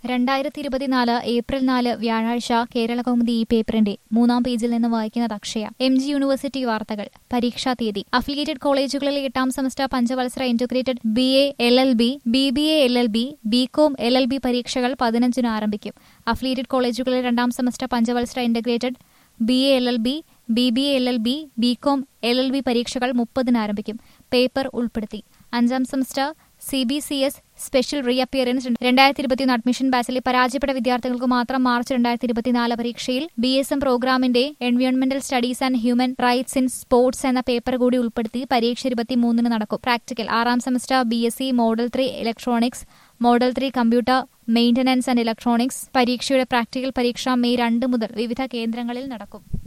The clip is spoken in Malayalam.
രണ്ടായിരത്തി ഇരുപത്തിനാല് ഏപ്രിൽ നാല് വ്യാഴാഴ്ച കേരള കൗമുദി ഈ പേപ്പറിന്റെ മൂന്നാം പേജിൽ നിന്ന് വായിക്കുന്നത് അക്ഷയ എം ജി യൂണിവേഴ്സിറ്റി വാർത്തകൾ പരീക്ഷാ തീയതി അഫിലിയേറ്റഡ് കോളേജുകളിലെ എട്ടാം സെമസ്റ്റർ പഞ്ചവത്സര integrated B A L L B B B A L L B B Com L L B പരീക്ഷകൾ പതിനഞ്ചിന് ആരംഭിക്കും അഫിലിയേറ്റഡ് കോളേജുകളിലെ രണ്ടാം സെമസ്റ്റർ പഞ്ചവത്സര integrated B A L L B B B A L L B B Com L L B പരീക്ഷകൾ മുപ്പതിന് ആരംഭിക്കും പേപ്പർ ഉൾപ്പെടുത്തി അഞ്ചാം semester C B C S special re appearance രണ്ടായിരത്തി ഇരുപത്തിയൊന്ന് അഡ്മിഷൻ ബാച്ചിലെ പരാജയപ്പെട്ട വിദ്യാർത്ഥികൾക്ക് മാത്രം മാർച്ച് രണ്ടായിരത്തി ഇരുപത്തിനാല് പരീക്ഷയിൽ ബി എസ് എം പ്രോഗ്രാമിന്റെ എൻവയോൺമെന്റൽ studies and human rights in sports എന്ന പേപ്പർ കൂടി ഉൾപ്പെടുത്തി പരീക്ഷ ഇരുപത്തിമൂന്നിന് നടക്കും പ്രാക്ടിക്കൽ ആറാം semester B S C model three electronics model three computer maintenance and electronics പരീക്ഷയുടെ പ്രാക്ടിക്കൽ പരീക്ഷ മെയ് രണ്ട് മുതൽ വിവിധ കേന്ദ്രങ്ങളിൽ നടക്കും